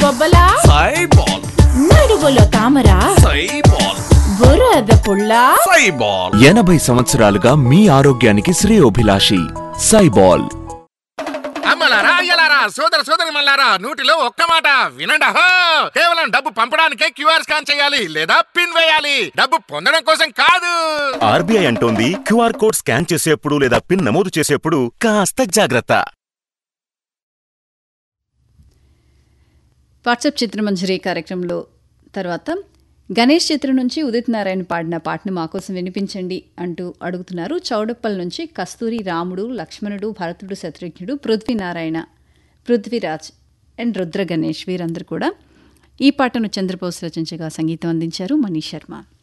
బొబ్బలా సైబాల్ నడువులో తామరా సైబాల్ బురద పుల్ల సైబాల్ ఎనభై సంవత్సరాలుగా మీ ఆరోగ్యానికి శ్రేయోభిలాషి సైబాల్ అమ్మలారా అయ్యలారా సోదర సోదరి మల్లారా నూటిలో ఒక్క మాట వినండి అహో! కేవలం డబ్బు పంపడానికే క్యూఆర్ స్కాన్ చేయాలి లేదా పిన్ వేయాలి డబ్బు పొందడం కోసం కాదు ఆర్బీఐ అంటోంది క్యూఆర్ కోడ్ స్కాన్ చేసేప్పుడు లేదా పిన్ నమోదు చేసేప్పుడు కాస్త జాగ్రత్త వాట్సాప్ చిత్రమంజరి కార్యక్రమంలో తర్వాత గణేష్ చిత్రం నుంచి ఉదిత్ నారాయణ పాడిన పాటను మా కోసం వినిపించండి అంటూ అడుగుతున్నారు చౌడప్పల్ నుంచి కస్తూరి రాముడు లక్ష్మణుడు భరతుడు శత్రుఘ్నుడు పృథ్వీనారాయణ పృథ్వీరాజ్ అండ్ రుద్ర గణేష్ వీరందరూ కూడా ఈ పాటను చంద్రబోస్ రచించగా సంగీతం అందించారు మనీష్ శర్మ